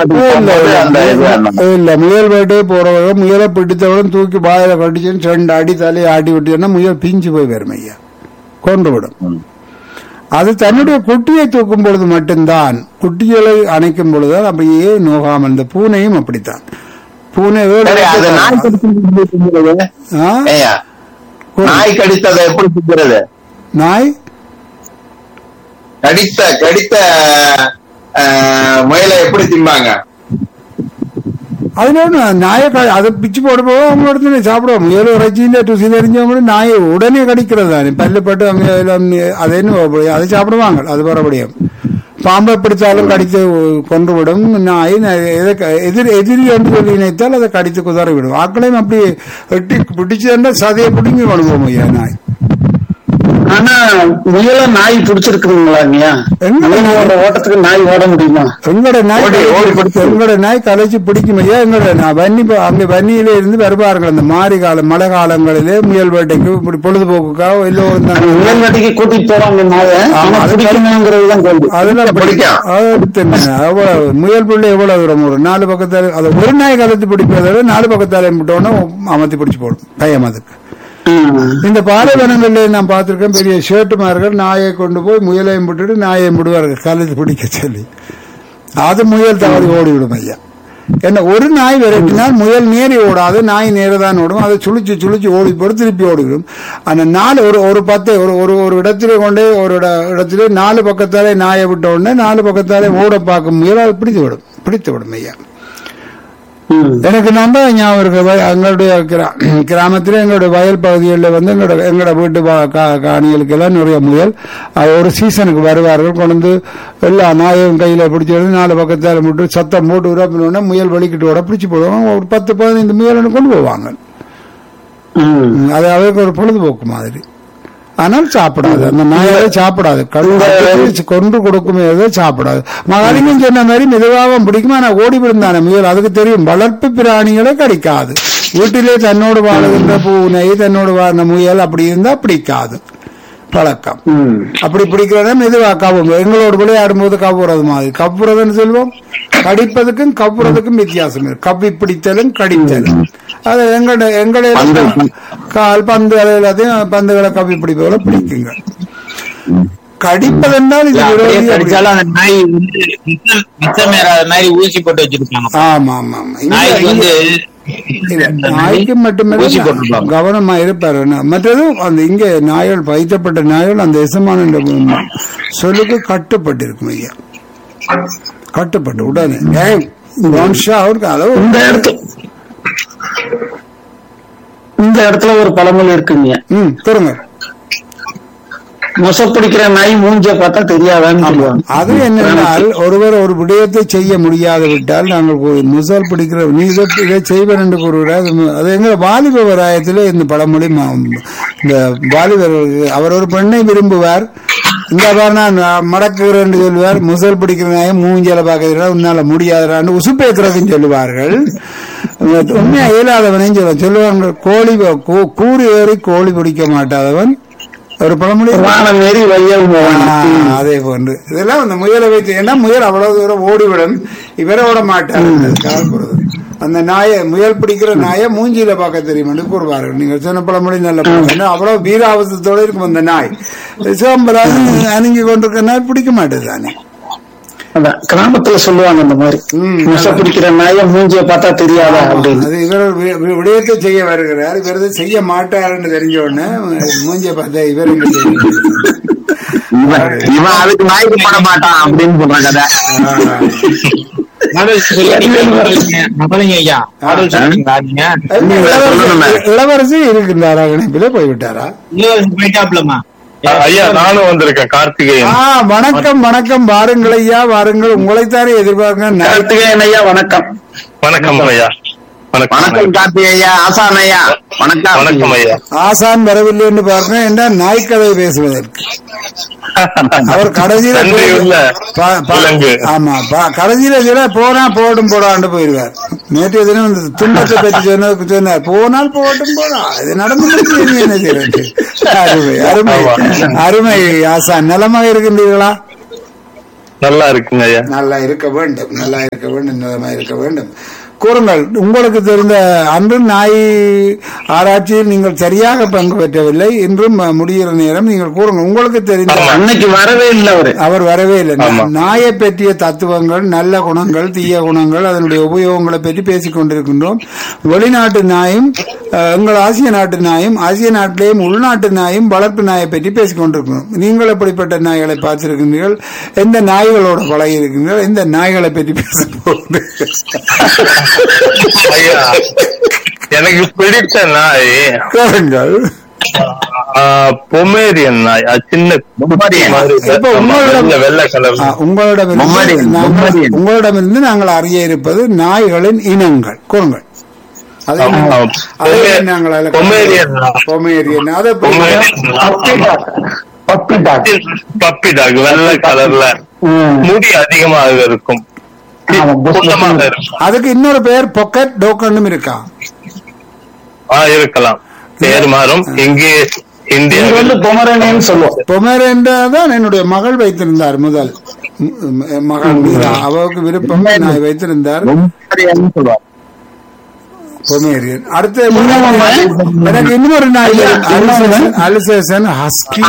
தோட்டத்துக்கு இல்ல, போகும்போது அந்த இது இல்ல, அந்த- இல்ல முயல் வேட்டையை போறவங்க முயலை பிடித்தவளும் தூக்கி வாயில கட்டிச்சுன்னு ரெண்டு அடி தலையை ஆட்டி விட்டீங்கன்னா முயல் பிஞ்சு போய் வரும் ஐயா கொண்டு விடும் ம். அது தன்னுடைய குட்டியை தூக்கும் பொழுது மட்டும்தான் குட்டிகளை அணைக்கும் பொழுதுதான் அப்படியே நோகாமல் இந்த பூனையும் அப்படித்தான் பூனை வேறு சரி அது நாய் கடிச்சது எப்படி திங்கிறது? ஆ? ஏய்யா, நாய் கடித்ததை எப்படி திங்கிறது நாய் கடித்த கடித்த அஹ், முயலை எப்படி திம்பாங்க அதுல ஒண்ணு நாயை க- அதை பிச்சு போட போக அவங்க இடத்துல சாப்பிடுவோம் முயல் இறைச்சியில ருசி தெரிஞ்சவங்க நாயை உடனே கடிக்கிறது தானே பல்லுப்பட்டு அங்க எல்லாம் அதை என்ன அதை சாப்பிடுவாங்க அது மறுபடியும் பாம்பை பிடித்தாலும் கடித்து கொன்று விடும் நாய் ந- எதை க- எதிர் எதிரி என்று சொல்லி நினைத்தால் அதை கடித்து குதறி விடும் ஆக்களையும் அப்படி வெட்டி பிடிச்சதுன்னா சதையை பிடிங்கி கொண்டு போகும் ஐயா நாய் ஆனா முயல நாய் பிடிச்சிருக்குங்களா ஐயா எங்க? முயலோட ஓட்டத்துக்கு நாய் ஓட முடியுமா எங்களோட நாய் ஓடி, ஓடி பிடிச்சு. எங்களோட நாய் கலைச்சு பிடிக்கும் ஐயா எங்களோட நான் வன்னி ப- அங்க வன்னியில இருந்து வருவார்கள் அந்த மாரி காலம் மழை காலங்களிலே முயல் வேட்டைக்கு இப்படி பொழுதுபோக்குக்காக எல்லோரும் அந்த தான் முயல் வேட்டைக்கு கூட்டிட்டு போவாங்க நாய ஆமா, ஆனா அது பிடிக்கணுங்கிறது தான் கேள்வி அதெல்லாம் பிடிக்கும். பிடிக்கும் அவ்வளவு முயல் பிள்ளை எவ்வளவு தூரம் ஒரு நாலு பக்கத்தால அது ஒரு நாய் கலத்து பிடிப்பதை விட நாலு பக்கத்தாலே விட்டோன்னா அமர்த்தி பிடிச்சு போடும் பயம் அதுக்கு ம். இந்த பாலைவனங்கள்ல நான் பார்த்திருக்கேன் பெரிய ஷேட்டுமார்கள் நாயை கொண்டு போய் முயலையும் விட்டுட்டு நாயையும் விடுவார்கள் கலத்து பிடிக்க சொல்லி அது முயல் தவறி ஓடிவிடும் ஐயா என்ன ஒரு நாய் விரட்டினால் முயல் நேரி ஓடாது நாய் நேரதான் ஓடும் அதை சுழிச்சு சுழிச்சு ஓடி போட்டு திருப்பி ஓடிவிடும் அந்த நாலு ஒரு ஒரு பத்து ஒரு ஒரு ஒரு இடத்திலே கொண்டே ஒரு இட- இடத்திலே நாலு பக்கத்தாலே நாயை விட்ட உடனே நாலு பக்கத்தாலே ஓட பார்க்கும் முயல் அதை பிடித்து விடும் பிடித்து விடும் ஐயா ம். எனக்கு நல்லா ஞாபகம் இருக்கு வய- எங்களுடைய கிரா- கிராமத்துல எங்களுடைய வயல் பகுதிகளில் வந்து எங்களோட எங்களோட வீட்டு வா- கா- காணிகளுக்கு எல்லாம் நிறைய முயல் அது ஒரு சீசனுக்கு வருவார்கள் கொண்டு வந்து எல்லா நாயும் கையில பிடிச்சி வந்து நாலு பக்கத்தால விட்டு சத்தம் போட்டு உடனே முயல் வலிக்கிட்டு வர பிடிச்சி போடுவாங்க ஒரு பத்து பதினைந்து முயல் கொண்டு போவாங்க ம். ம், அது அவருக்கு ஒரு பொழுதுபோக்கு மாதிரி ஆனால் சாப்பிடாது அந்த நாயை சாப்பிடாது கழுத்து கொன்று கொடுக்குமே அது சாப்பிடாது மகாலிங்கம் சொன்ன மாதிரி மெதுவாக பிடிக்கும் ஆனா ஓடி விழுந்தான முயல் அதுக்கு தெரியும் வளர்ப்பு பிராணிகளை கடிக்காது வீட்டிலே தன்னோடு வாழுகின்ற பூனை தன்னோடு வாழ்ந்த முயல் அப்படி இருந்தா பிடிக்காது பழக்கம் ம். அப்படி பிடிக்கிறதா மெதுவா கவ்வும் எங்களோடு விளையாடும் போது கவ்வுறது மாதிரி கவ்வுறதுன்னு சொல்லுவோம் கடிப்பதுக்கும் கவ்வுறதுக்கும் வித்தியாசம் இருக்கு கவ்வி பிடித்தலும் கடித்தலும் அது எங்களோட எங்களுடைய கால் பந்து அது எல்லாத்தையும் பந்துகளை கவ்வி பிடிப்பதை பிடிக்குங்க கடிப்பதென்றால் இது அப்படியே விரோதி அப்படி- கடிச்சாலும் அந்த நாய் வந்து மிச்சம் மிச்சம் ஏறாத மாதிரி ஊசி போட்டு வச்சிருப்பாங்க ஆமா ஆமா ஆமா இங்க- நாய்க்கு வந்து இல்ல, நாய்க்கு மட்டுமே ஊசி போட்டிருப்பாங்க. கவனமா இருப்பாரு நா- மற்றது அந்த இங்க நாய்கள் வைத்தப்பட்ட நாய்கள் அந்த எசமான சொல்லுக்கு கட்டுப்பட்டு இருக்கும் ஐயா கட்டுப்பட்டு உடனே ஏய், மனுஷா அவருக்கு அளவு இந்த இடத்துல இந்த இடத்துல ஒரு பழமொழி இருக்குங்க ம் சொல்லுங்க மொசப்பிடிக்கிற நாய் மூஞ்ச பார்த்தா தெரியாதான்னு சொல்லுவாங்க அது என்னென்னால் ஒருவர் ஒரு விடயத்தை செய்ய முடியாது விட்டால் நாங்கள் ஒரு முசல் பிடிக்கிற நீ இதை இதை செய்வர் என்று கூறுகிறார் அது மு- அது எங்க வாலிப வராயத்தில் இந்த பழமொழி ம- இந்த வாலிபர் அவர் ஒரு பெண்ணை விரும்புவார் இந்த பாரு நான் மடக்குகிறேன் என்று சொல்லுவார் முசல் பிடிக்கிற நாயை மூஞ்சில பார்க்கிறா உன்னால முடியாதான்னு உசுப்பேக்கிறதுன்னு சொல்லுவார்கள் உண்மையா இயலாதவனையும் சொல்ல சொல்லுவாங்க கோழி கூ- கூறு ஏறி கோழி பிடிக்க மாட்டாதவன் ஒரு பழமொழி வானம் ஏறி வையவும் போவாங்க ஆ, அதே போன்று இதெல்லாம் அந்த முயலை வைத்து ஏன்னா முயல் அவ்வளவு தூரம் ஓடிவிடும் இவரை ஓட மாட்டார் அதுக்காக கூறுவது. அந்த நாயை முயல் பிடிக்கிற நாயை மூஞ்சியில பார்க்க தெரியும் என்று கூறுவார்கள் நீங்கள் சொன்ன பழமொழி நல்ல பழமொழி. ஏன்னா அவ்வளவு வீராவசத்தோட இருக்கும் அந்த நாய் சிவம்பராக அணுங்கி கொண்டிருக்க நாய் பிடிக்க மாட்டேது தானே அதான் கிராமத்துல சொல்லுவாங்க இந்த மாதிரி ம். மொசப்பிடிக்கிற நாய மூஞ்சிய பார்த்தா தெரியாதா அப்படின்னு அது இவர் வி- வி- விடயத்தை செய்ய வருகிறார் இவர் இதை செய்ய மாட்டாருன்னு தெரிஞ்ச உடனே மூஞ்சிய பார்த்தா இவர் இங்க செய்யணும். இவன் இவன் அதுக்கு நாய்க்கு போட மாட்டான் அப்படின்னு சொல்ற கதை மாடல் சொல்லி மகளிங்க ஐயா மாடல் சொல்றீங்களா நீங்க சொல்லணுமே. இளவரசி- இளவரசி இருக்கின்றாரா இணைப்பில போய்விட்டாரா இளவரசி போயிட்டாப்லமா ஐயா நானும் வந்திருக்கேன் கார்த்திகேயன் ஆ வணக்கம் வணக்கம் வாருங்கள் ஐயா வாருங்கள் உங்களைத்தானே எதிர்பார்க்க நான் கார்த்திகேயன் ஐயா வணக்கம் வணக்கம் ஐயா வணக்கம் வணக்கம் கார்த்திகையா ஆசான் ஐயா வணக்கம் வணக்கம் ஐயா ஆசான் வரவில்லை என்று பார்க்கிறேன் என்றால் நாய்க்கதை பேசுவதற்கு அவர் கடைசியில நன்றி உள்ள பா- பா- விலங்கு. ஆமா பா- கடைசியில சில போனா போட்டும் போடாண்டு போயிருவார் நேற்றைய தினம் இந்த துன்பத்தை பற்றி சொன்னதுக்கு சொன்னார் போனால் போட்டும் போடா இது நடந்து முடிஞ்சு இனி என்ன செய்யறது அருமை அருமை ஆமா. அருமை ஆசான் நலமாக இருக்கின்றீர்களா நல்லா இருக்குங்க ஐயா நல்லா இருக்க வேண்டும் நல்லா இருக்க வேண்டும் நலமா இருக்க வேண்டும் கூறுங்கள் உங்களுக்கு தெரிந்த அன்று நாய் ஆராய்ச்சியில் நீங்கள் சரியாக பங்கு பெற்றவில்லை இன்றும் அஹ், முடிகிற நேரம் நீங்கள் கூறுங்கள் உங்களுக்கு தெரிந்த அன்னைக்கு வரவே இல்லை அவரு அவர் வரவே இல்லை ஆமா. நாயை பற்றிய தத்துவங்கள் நல்ல குணங்கள் தீய குணங்கள் அதனுடைய உபயோகங்களை பற்றி பேசிக் கொண்டிருக்கின்றோம் வெளிநாட்டு நாயும் அஹ், எங்கள் ஆசிய நாட்டு நாயும் ஆசிய நாட்டிலேயும் உள்நாட்டு நாயும் வளர்ப்பு நாயை பற்றி பேசிக் கொண்டிருக்கிறோம் நீங்கள் எப்படிப்பட்ட நாய்களை பார்த்திருக்கின்றீர்கள் எந்த நாய்களோட பழகி இருக்கின்றீர்கள் எந்த நாய்களை பற்றி பேச ஐயா எனக்கு பிடித்த நாய் கேளுங்கள் பொமேரியன் நாய் அது சின்ன குட்டி மாதிரி இப்ப ஆமா, உங்களோட- வெள்ளை- வெள்ளை கலர் ஆ, உங்களிடமிருந்து பொம்மரியன், நாங்கள்- பொம்மரியன். உங்களிடமிருந்து நாங்கள் அறிய இருப்பது நாய்களின் இனங்கள் கூறுங்கள் அதை ஆமா, நாங்கள்- அதை பொமே- நாங்கள் அதில் பொமேரியன் நாய். பொமேரியன் அதை பற்றி- pomeranian puppy dog puppy dog puppy dog வெள்ளை கலர்ல ம். முடி அதிகமாக இருக்கும் ஆமா, புஷ் சுத்தமாக புஷ்னு. இருக்கும் அதுக்கு இன்னொரு பெயர் பொக்கெட் டோக்கன்னும் இருக்கா ஆ இருக்கலாம் பேர் மாறும் இங்கே இங்க இந்தியா வந்து பொமரேனியன்னு சொல்லுவோம் பொமேரியன் தான் என்னுடைய மகள் வைத்திருந்தார் முதல் ம், ம், மகள் மீரா அவருக்கு விருப்பம் நாய் வைத்திருந்தார் சொல்லுவாங்க பொமேரியன் அடுத்து எனக்கு இன்னொரு நாய் அலிசேஷன் ஹஸ்கி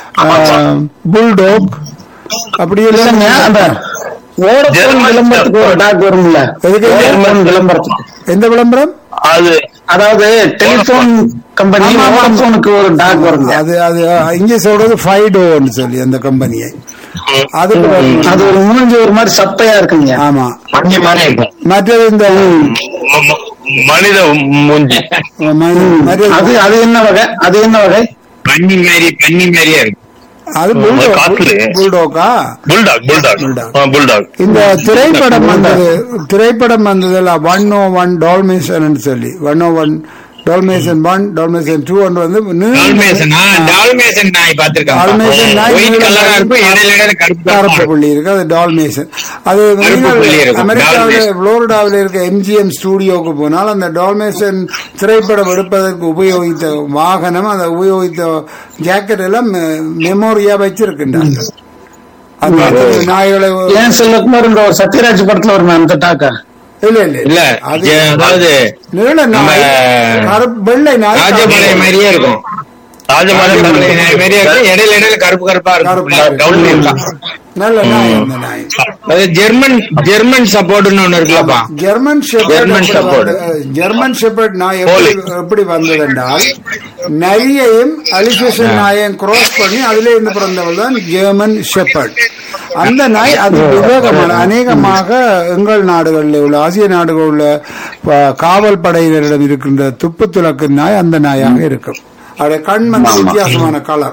புல்டோக் அப்படி இல்லைங்க அந்த எல்லாம் வோடபோன் ஜெர்மன் விளம்பரத்துக்கு ஒரு டாக் வரும்ல எதுக்கு? வோடபோன் விளம்பரத்துக்கு எந்த விளம்பரம் அது அதாவது டெலிபோன் கம்பெனி ஆமா, ஆமா. வோடபோனுக்கு ஒரு டாக் வருங்க அது அது இங்க சொல்றது ஃபைடோன்னு சொல்லி அந்த கம்பெனியை அதுக்கு வரணும். அது ஒரு மூஞ்சி ஒரு மாதிரி சப்பையா இருக்குங்க ஆமா மஞ்சள் மாதிரி இருக்கும் மற்றது இந்த ம- ம- மனித மூஞ்சி ம- மற்றது அது அது என்ன வகை அது என்ன வகை பண்ணி மாதிரி பண்ணி மாதிரியா இருக்கு அது புல்டோக் காட்டுல. புல்டோக்கா புல்டாக் புல்டாக் Bulldog. ஆ, புல்டாக் இந்த திரைப்படம் வந்தது திரைப்படம் வந்ததுல ஒன் ஓ ஒன் டால்மேஷன் சொல்லி one o one dalmatian one dalmatian two ஒன்று வந்து டால்மேசன் டால்மேசன் நாய் டால்மேஷன் நாய் ஒயிட் நீல கலரா கலர் இருக்கும் இடையில இடையில கருப்பு கருப்பு கருப்பா புள்ளி இருக்கு அது டால்மேஷன் அது கருப்பு நீங்கள் புள்ளி இருக்கும். அமெரிக்காவில் டால்மேஷன். புளோரிடாவில் இருக்க எம்ஜிஎம் ஸ்டூடியோக்கு போனால் அந்த டால்மேஷன் திரைப்படம் எடுப்பதற்கு உபயோகித்த வாகனம் அந்த உபயோகித்த ஜாக்கெட் எல்லாம் மெமோரியா வச்சிருக்கின்றார்கள் அந்த நாய்களை ஏன் செல்வகுமார் இந்த ஒரு சத்யராஜ் படத்துல ஒரு அந்த டாக்கா இல்ல இல்ல இல்ல அது ஜெ- அதாவது நீள நாய் நம்ம கருப்பு வெள்ளை நாய் ராஜபாளையம் மாதிரியே இருக்கும் ராஜபாளையம் ராஜபாளையம் மாதிரியே இருக்கும் இடையில இடையில கருப்பு கருப்பா கருப்பா இருக்கும் டவுன் இருக்கான் நல்ல நாய் அந்த நாய் அது ஜெர்மன் ஜெர்மன் சப்போர்ட்னு ஒண்ணு இருக்குல்லப்பா ஜெர்மன் ஷெப்பர்ட் ஜெர்மன் எப்படி ஷெப்பர்ட். வந்து- ஜெர்மன் ஷெப்பர்ட் நாய் எப்படி எப்படி வந்தது என்றால் நரியையும் அலிசேஷன் நாயையும் கிராஸ் பண்ணி அதிலே இருந்து பிறந்தவள் தான் ஜெர்மன் ஷெப்பர்ட் அந்த நாய் அது விவேகமான அநேகமாக எங்கள் நாடுகளில் உள்ள ஆசிய நாடுகளில் உள்ள ப- காவல் படையினரிடம் இருக்கின்ற துப்பு துலக்கு நாய் அந்த நாயாக இருக்கும் அவருடைய கண் வந்து வித்தியாசமான கலர்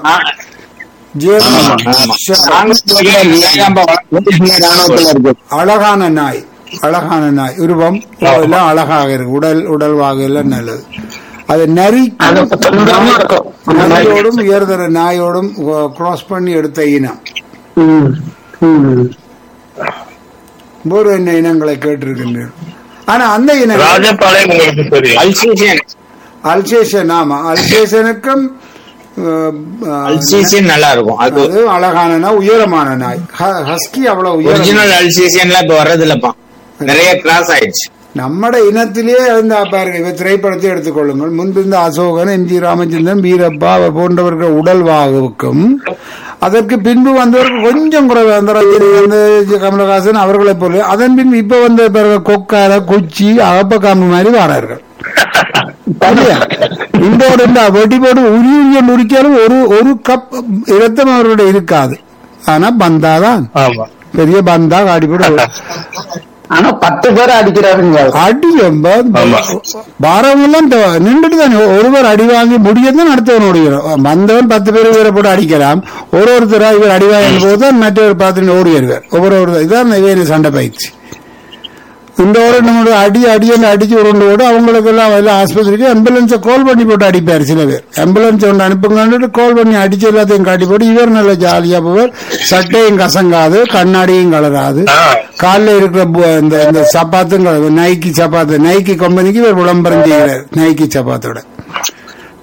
ஜெர்மன் ஷெப்பர்ட் ராணுவத்துல இருக்கு அழகான நாய் அழகான நாய் உருவம் எல்லாம் அழகாக இருக்கு உடல் உடல்வாக எல்லாம் நல்லது அது நரி அது தொந்தரமா இருக்கும் அந்த நாய். நரியோடும் உயர்தர நாயோடும் கிராஸ் பண்ணி எடுத்த இனம் ம். ம். வேறு என்ன இனங்களை கேட்டிருக்கின்றேன் ஆனா அந்த இனம் ராஜபாளையம் உங்களுக்கு தெரியும் அல்சீசியன் அல்சேஷன் ஆமா அல்சேஷனுக்கும் அஹ், அஹ், அல்சீசியன் நல்லா இருக்கும் அது அது அழகான நாய் உயரமான நாய் ஹ- ஹஸ்கி அவ்வளவு உயரம் ஒரிஜினல் அல்சீசியன்லாம் இப்ப வர்றது இல்லப்பா நிறைய கிராஸ் ஆயிடுச்சு நம்மட இனத்திலேயே இருந்த பாருங்க இவ திரைப்படத்தை எடுத்துக்கொள்ளுங்கள் முன்பிருந்த அசோகன் எம் ஜி ராமச்சந்திரன் வீரப்பா அவர் போன்றவர்கள் உடல்வாகுக்கும் அதற்கு பின்பு வந்தவருக்கு கொஞ்சம் குறைவு அந்த ரஜினி வந்து கமலஹாசன் அவர்களை போல அதன் பின்பு இப்ப வந்த பிறகு கொக்கார குச்சி அகப்பக்காம்பு மாதிரி வரார்கள் இல்லையா? இந்தோடு இந்த வெட்டி போட்டு உரி உரிஞ்சல் உரிக்காலும் ஒரு ஒரு கப் இரத்தம் அவர்களுடைய இருக்காது ஆனா பந்தாதான் ஆமா பெரிய பந்தா காடி போட்டு ஆனா பத்து பேர் அடிக்கிறாருங்க அடி ஆமா. வரவங்கெல்லாம் நின்றுட்டு தானே ஒருவர் அடி வாங்கி முடியதான் அடுத்தவன் ஓடுகிறோம் வந்தவன் பத்து பேர் இவரை போட்டு அடிக்கலாம் ஒரு ஒருத்தரா இவர் அடி வாங்கின போது தான் மற்றவர் பார்த்துட்டு ஓடி வருவார் ஒவ்வொரு ஒரு இதான் இவன் சண்டை பயிற்சி இந்த ஒரு நம்மளோட அடி அடியன்னு அடிச்சு உருண்டு ஓடு அவங்களுக்கு எல்லாம் எல்லாம் ஆஸ்பத்திரிக்கு ஆம்புலன்ஸை கால் பண்ணி போட்டு அடிப்பார் சில பேர் ஆம்புலன்ஸ் ஒன்று அனுப்புங்கன்னு கால் பண்ணி அடிச்சு எல்லாத்தையும் காட்டி போட்டு இவர் நல்ல ஜாலியா போவார் சட்டையும் கசங்காது கண்ணாடியும் கலராது ஆ. காலில் இருக்கிற பு- இந்த இந்த சப்பாத்துங்க நைக்கி சப்பாத்து நைக்கி கம்பெனிக்கு இவர் விளம்பரம் செய்கிறார் நைக்கி சப்பாத்தோட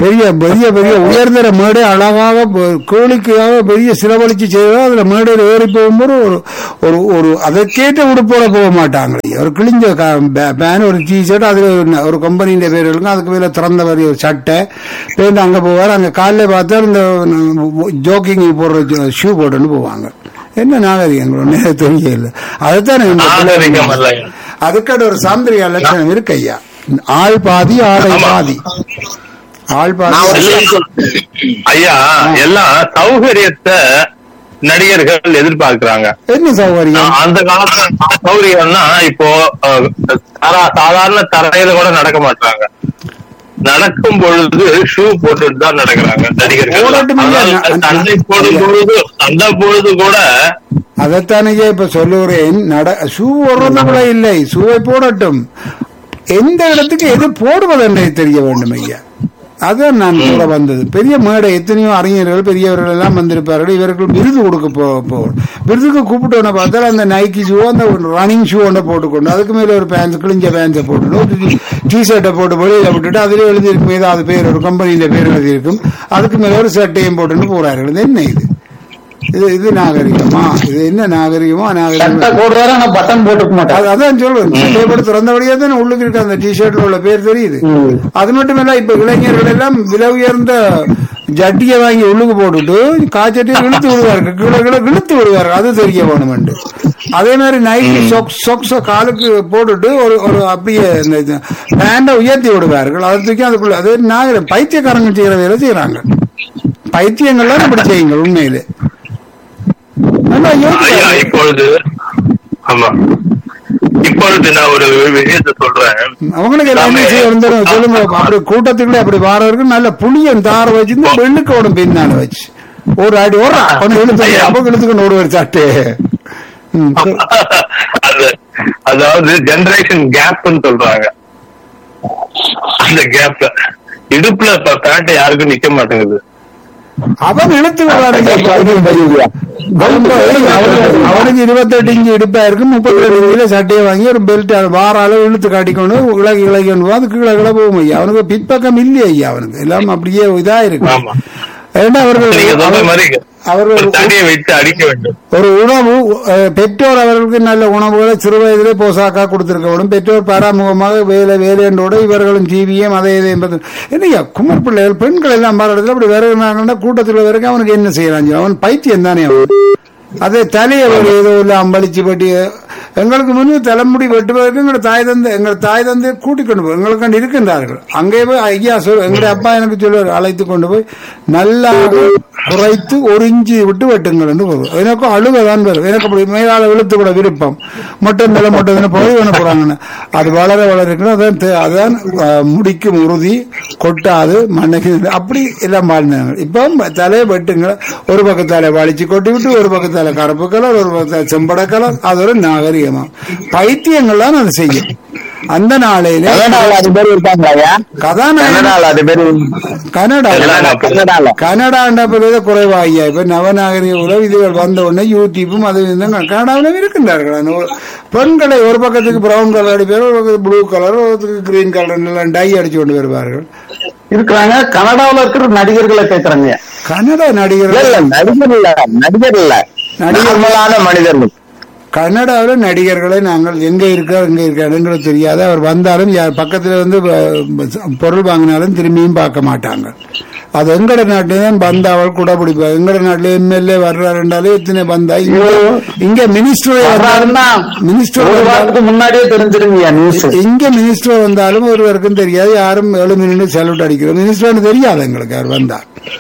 பெரிய பெரிய பெரிய உயர்தர மேடை அழகாக ப- கோழிக்காக பெரிய சிலவழிச்சு செய்தால் அதுல மேடையில் ஏறி போகும்போது ஒரு ஒரு ஒரு அதற்கேற்ற உடுப்போட போக மாட்டாங்க ஒரு கிழிஞ்ச க- பே- பேன் ஒரு டி ஷர்ட் அதுல ஒரு- ஒரு கம்பெனியின் பேர் இருக்கும் அதுக்கு மேல திறந்த மாதிரி ஒரு சட்டை பேருந்து அங்க போவார் அங்க காலைல பார்த்தா இந்த ஜோக்கிங் போடுற ஷூ போட்டுன்னு போவாங்க என்ன நாகரிகங்கள் ஒண்ணு தெரியல அதுதான் இந்த நாகரிகம் அல்ல அதுக்கான ஒரு சாந்திரிக லட்சணம் இருக்கு ஐயா ஆள் பாதி ஆடை ஆமா. பாதி ஆள் பாதி நான் ஒரு ஆடை- செய்தி சொல்றேன். ஐயா எல்லாம் சௌகரியத்தை நடிகர்கள் எதிர்பார்க்கிறாங்க என்ன சௌகரியம் அந்த காலத்துல சௌகரியம்னா இப்போ அஹ், சாதா- சாதாரண தரையில கூட நடக்க மாட்டாங்க நடக்கும் பொழுது ஷூ போட்டுட்டு தான் நடக்கிறாங்க நடிகர்கள் போடட்டும் இல்லையா? அதனால சண்டை போடும் பொழுது சண்டை பொழுது கூட அதைத்தானே இப்ப சொல்லுகிறேன் நட ஷூ போடுறது கூட இல்லை ஷூவை போடட்டும் எந்த இடத்துக்கு எது போடுவதென்றே தெரிய வேண்டும் ஐயா அதான் நான் கூட வந்தது பெரிய மேடை எத்தனையோ அறிஞர்கள் பெரியவர்கள் எல்லாம் வந்திருப்பார்கள் இவர்கள் விருது கொடுக்க போ போகணும் விருதுக்கு கூப்பிட்டோன்னு பார்த்தா அந்த நைக்கி ஷூ அந்த ரன்னிங் ஷூ ஒன்றை போட்டுக்கொண்டு அதுக்கு மேல ஒரு பேண்ட் கிழிஞ்ச பேண்ட்ஸை போட்டுட்டு ஒரு டி ஷர்ட்டை போட்டு வெளியில விட்டுட்டு அதுல எழுதியிருக்கும் ஏதாவது பேர் ஒரு கம்பெனியில பேர் எழுதியிருக்கும் அதுக்கு மேல ஒரு சட்டையும் போட்டுன்னு போறார்கள் இது என்ன இது இது இது நாகரிகமா இது என்ன நாகரிகமா சட்டை நாகரிகம் போடுறாரு ஆனா பட்டன் போட்டுக்க மாட்டாரு அது- அதான் சொல்றேன் சட்டையை போட்டு திறந்தபடியே தான் உள்ளுக்கு இருக்க அந்த டிஷர்ட்ல உள்ள பேர் தெரியுது ம். அது மட்டும் இல்ல இப்ப இளைஞர்கள் எல்லாம் விலை உயர்ந்த ஜட்டியை வாங்கி உள்ளுக்கு போட்டுட்டு காய்ச்சட்டி இழுத்து விடுவார்கள் கீழே கீழே இழுத்து விடுவார்கள் அது தெரிய வேணுமெண்டு அதே மாதிரி நைட்டி சொக் சொக்ஸ காலுக்கு போட்டுட்டு ஒரு ஒரு அப்படியே இந்த பேண்டை உயர்த்தி விடுவார்கள் அது தூக்கி அதுக்குள்ள அது நாகரிகம் பைத்தியக்காரங்க செய்யற வேலை செய்யறாங்க பைத்தியங்கள்லாம் இப்படி செய்யுங்க உண்மையிலே நல்லா யோசிச்சு ஐயா பாருங்க. இப்பொழுது ஆமா இப்பொழுது நான் ஒரு விஷயத்தை சொல்றேன் அவங்களுக்கு எல்லாம் என்ன செய்ய இருந்தாலும் சொல்லுங்க அப்படி கூட்டத்துக்குள்ளே அப்படி வாரவருக்கு நல்ல புளியன் தார வச்சிருந்து வெள்ளுக்கோடும் பின்னால வச்சு ஒரு அடி ஒரு கொஞ்சம் இழுத்து அப்ப இழுத்துக்கொண்டு ஒரு ஒரு சாட்டு ம், சொல். அது அதாவது ஜெனரேஷன் கேப்னு சொல்றாங்க அந்த கேப்ல இடுப்புல இப்ப பேண்ட் யாருக்கும் நிக்க மாட்டேங்குது அவன் இழுத்து விடுவாரு அவனுக்கு இருபத்தெட்டு இன்ச்சு இடுப்பா இருக்கு முப்பத்தி ரெண்டு இன்ச்சில சட்டையை வாங்கி ஒரு பெல்ட் வார அளவு இழுத்து காட்டிக்கொண்டு இலகி இலகி கொண்டு போவா, அதுக்கு கிளை கிளை போகும் ஐயா அவனுக்கு பிற்பக்கம் இல்லையா ஐயா அவனுக்கு எல்லாம் அப்படியே இதா இருக்கு ஆமா ஏன்னா நீங்க சொல்ற அவர்கள் மாதிரி அவர்கள் ஒரு தடியை வைத்து அடிக்க வேண்டும் ஒரு உணவு அஹ், பெற்றோர் அவர்களுக்கு நல்ல உணவுகளை சிறு வயதிலே போசாக்கா கொடுத்திருக்க வேண்டும் பெற்றோர் பராமுகமாக வேலை வேலையண்டோட இவர்களும் ஜீவியம் அதை இதை என்பது என்னையா குமர் பிள்ளைகள் பெண்கள் எல்லாம் பாராட்டத்தில் அப்படி வேற கூட்டத்தில் வரைக்கும் அவனுக்கு என்ன செய்யறான் அவன் பைத்தியம் தானே அவன் அதே தலையை ஒரு ஏதோ இல்லை அம்பளிச்சு பட்டி எங்களுக்கு முன்பு தலைமுடி வெட்டுவதற்கு எங்களோட தாய் தந்தை எங்கள் தாய் தந்தை கூட்டிக் கொண்டு போய் எங்களுக்கு அங்கே இருக்கின்றார்கள் அங்கே போய் ஐயா சொல் எங்களுடைய அப்பா எனக்கு சொல்லுவார் அழைத்து கொண்டு போய் நல்லா குறைத்து ஒரு இஞ்சி விட்டு வெட்டுங்கள் என்று வரும் எனக்கும் அழுகதான் வரும் எனக்கு அப்படி மேலால விழுத்து கூட விருப்பம் மொட்டை மேல மொட்டை போய் வேண போறாங்கன்னு அது வளர வளர இருக்கணும் அதான் தே- அதான் அஹ், முடிக்கும் உறுதி கொட்டாது மண்ணுக்கு அப்படி எல்லாம் வாழ்ந்தாங்க இப்போ தலையை வெட்டுங்க ஒரு பக்கத்தால வலிச்சு கொட்டி விட்டு ஒரு பக்கத்தால கருப்பு கலர் ஒரு பக்கத்தால செம்பட கலர் அது ஒரு நாகரிகமா பைத்தியங்கள் தான் அது செய்யும் அந்த நாளையில கனடால அது பேர் இருக்காங்களா ஐயா கதாநாயகன் கனடால அது பேர் கனடா கனடா. கனடால கனடாண்ட பிறகு குறைவாகியா இப்ப நவநாகரிக உலக இதுகள் வந்த உடனே யூடியூப்பும் அது இதுங்க கனடாவிலும் இருக்கின்றார்கள் அந்த ஒரு- பெண்களை ஒரு பக்கத்துக்கு பிரவுன் கலர் அடிப்பார் ஒரு பக்கத்துக்கு ப்ளூ கலர் ஒரு பக்கத்துக்கு கிரீன் கலர் எல்லாம் டை அடிச்சு கொண்டு வருவார்கள் இருக்கிறாங்க கனடாவுல இருக்கிற நடிகர்களை கேக்குறாங்க கன்னட இல்ல நடிகர்கள் இல்ல நடிகர் இல்ல நடிகர் இல்ல நடிகர். நார்மலான மனிதர்கள் கன்னடாவில் நடிகர்களை நாங்கள் எங்க இருக்கார் எங்க இருக்காருங்கிறது தெரியாது அவர் வந்தாலும் யார் பக்கத்துல வந்து அஹ், பொருள் வாங்கினாலும் திரும்பியும் பார்க்க மாட்டாங்க அது எங்கட நாட்டிலே தான் பந்தா அவள் கூட பிடிப்பார் எங்கட நாட்டில எம்எல்ஏ வர்றாருண்டாலே இத்தனை பந்தா இங்க இங்க மினிஸ்டர் வர்றாருன்னா மினிஸ்டர் ஒரு வந்தாலும் வாரத்துக்கு முன்னாடியே தெரிஞ்சிருங்கய்யா நியூஸ் இங்க மினிஸ்டர் வந்தாலும் ஒருவருக்கும் தெரியாது யாரும் ஏழு நின்று செலவுட் அடிக்கிறோம் மினிஸ்டர்னு தெரியாது எங்களுக்கு அவர் வந்தா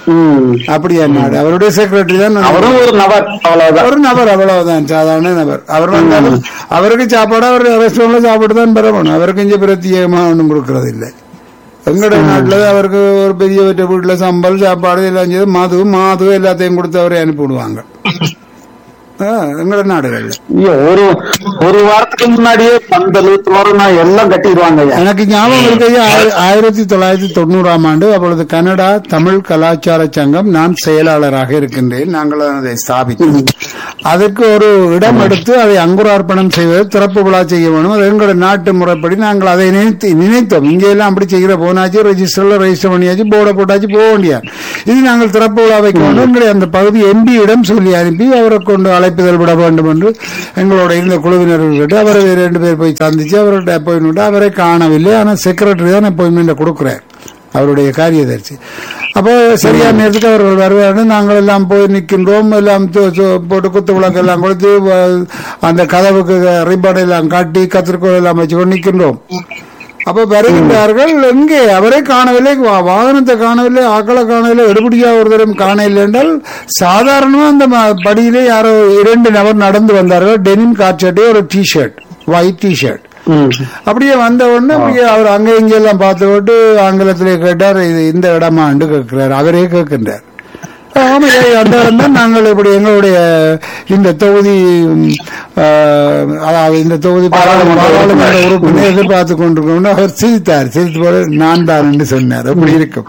அப்படியா நாடு அவருடைய செக்ரட்டரி தான் நான் அவரும் ஒரு நபர் அவ்வளவுதான் ஒரு நபர் அவ்வளவுதான் சாதாரண நபர் அவர் வந்தாலும் அவருக்கு சாப்பாடு அவர் ரெஸ்டாரண்ட்ல சாப்பிட்டு தான் பெறணும் அவருக்கு இங்க பிரத்யேகமா ஒன்றும் கொடுக்கறது இல்லை எங்கட நாட்டுல அவருக்கு ஒரு பெரிய வீட்டு வீட்டுல சம்பல் சாப்பாடு எல்லாம் செய்து மது மாது எல்லாத்தையும் கொடுத்து அவரை அனுப்பி விடுவாங்க ஆ, எங்களோட நாடுகள்ல ஐயோ, ஒரு ஒரு வாரத்துக்கு முன்னாடியே பந்தல் தோரணம் எல்லாம் கட்டிடுவாங்க ஐயா எனக்கு ஞாபகம் இருக்கு ஐயா, ஆய- ஆயிரத்தி தொள்ளாயிரத்தி தொண்ணூறாம் ஆண்டு அப்பொழுது கனடா தமிழ் கலாச்சார சங்கம் நான் செயலாளராக இருக்கின்றேன் நாங்கள் அதை ஸ்தாபித்தோம் அதற்கு ஒரு இடம் எடுத்து அதை அங்குரார்ப்பணம் செய்வது திறப்பு விழா செய்ய வேணும் அது எங்களோட நாட்டு முறைப்படி நாங்கள் அதை நினைத்து நினைத்தோம் இங்கே எல்லாம் அப்படி செய்கிற போனாச்சு ரெஜிஸ்டர்ல ரெஜிஸ்டர் பண்ணியாச்சு போர்டை போட்டாச்சு போக வேண்டியாது இது நாங்கள் திறப்பு விழா வைக்க வேண்டும் எங்களை அந்த பகுதி எம்பியிடம் சொல்லி அனுப்பி அவரை கொண்டு அழைப்புதல் விட வேண்டும் என்று எங்களோட இருந்த குழுவினர்கள் கேட்டு அவரை ரெண்டு பேர் போய் சந்திச்சு அவரோட அப்பாயின்மெண்ட் அவரை காணவில்லை ஆனால் செக்ரட்டரி தான் அப்பாயின்மெண்ட் கொடுக்குறார் அவருடைய காரியதர்சி அப்போ சரியான நேரத்துக்கு அவர்கள் வருவார்கள் நாங்கள் எல்லாம் போய் நிற்கின்றோம் எல்லாம் து- து- போட்டு குத்து விளக்கு எல்லாம் கொடுத்து வ- அந்த கதவுக்கு ரிப்பன் எல்லாம் காட்டி கத்திரிக்கோள் எல்லாம் வச்சு கொண்டு நிற்கின்றோம் அப்ப வருகின்றார்கள் எங்கே அவரை காணவில்லை வா- வாகனத்தை காணவில்லை ஆக்களை காணவில்லை எடுபடியா ஒரு தரம் காணவில்லை என்றால் சாதாரணமா அந்த ம- படியிலே யாரோ இரண்டு நபர் நடந்து வந்தார்கள் டெனிம் காட்சட்டே ஒரு T shirt white T shirt அப்படியே வந்த உடனே அப்படியே அவர் அங்க இங்க எல்லாம் பார்த்து விட்டு ஆங்கிலத்திலே கேட்டார் இது இந்த இடமாண்டு கேட்கிறார் அவரே கேட்கின்றார் ஆமா ஏய், அந்த இடம் தான் நாங்கள் இப்படி எங்களுடைய இந்த தொகுதி ம், ஆ, அதாவது இந்த தொகுதி பாராளுமன்ற உறுப்பினர் எதிர்பார்த்து கொண்டிருக்கோம் அவர் சிரித்தார் சிரித்து போல நான் தான் என்று சொன்னார் அப்படி இருக்கும்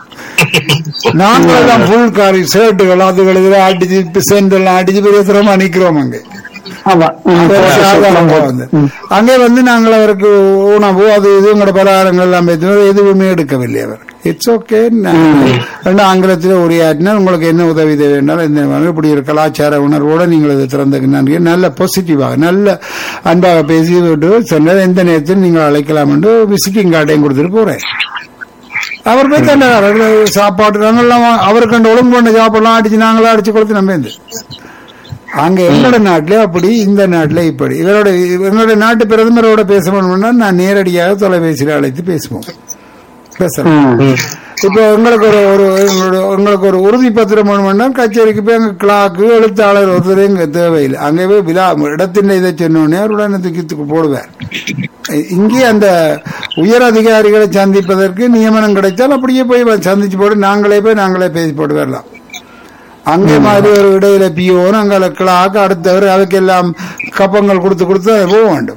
நாங்கள் எல்லாம் ஃபுல் காரி ஷர்ட்டுகள் அதுகள் இதெல்லாம் அடிச்சு சென்டெல்லாம் அடிச்சு பெரிய திறமா நிக்கிறோம் அங்கே ஆமா ம், ஒரு போட்டு சாதாரண சுத்தம் வந்து. அங்கே வந்து நாங்கள் அவருக்கு உணவு அது இது உங்களோட பலகாரங்கள் எல்லாம் வைத்து எதுவுமே எடுக்கவில்லை அவர் இட்ஸ் ஓகே ஆங்கிலத்தில் உரையாற்றினால் உங்களுக்கு என்ன உதவி தேவை என்றால் இந்த மாதிரி இப்படி ஒரு கலாச்சார உணர்வோடு நீங்கள் இதை திறந்துக்கினாங்க நல்ல பாசிட்டிவாக நல்ல அன்பாக பேசி விட்டு சொன்னார் எந்த நேரத்தில் நீங்கள் அழைக்கலாம் என்று விசிட்டிங் கார்டையும் கொடுத்துட்டு போறேன் அவர் போய் தண்டாரு சாப்பாடு நாங்கெல்லாம் அவருக்கு அந்த ஒழுங்கு பண்ண சாப்பாடுலாம் அடிச்சு நாங்களாம் அடிச்சு கொடுத்து நம்ம இருந்து அங்க எங்களோட நாட்டிலே அப்படி இந்த நாட்டிலே இப்படி இவரோட எங்களுடைய நாட்டு பிரதமரோட பேச வேணும்னா நான் நேரடியாக தொலைபேசியில் அழைத்து பேசுவோம் பேசலாம் இப்போ உங்களுக்கு ஒரு ஒரு எங்களோட உங்களுக்கு ஒரு உறுதி பத்திரம் வேணும்னா கச்சேரிக்கு போய் அங்க கிளாக்கு எழுத்தாளர் ஒருத்தர் இங்க தேவையில்லை அங்கே போய் விழா இடத்தின் இதை சொன்னோடனே அவருடன் தூக்கி போடுவார் இங்கே அந்த உயர் அதிகாரிகளை சந்திப்பதற்கு நியமனம் கிடைத்தால் அப்படியே போய் சந்திச்சு போட்டு நாங்களே போய் நாங்களே பேசி போட்டு வரலாம் அங்கே மாதிரி ஒரு இடையில பியோன்னு அங்கே கிளாக்கு அடுத்தவர் அதுக்கெல்லாம் கப்பங்கள் கொடுத்து கொடுத்து அதை போக வேண்டும்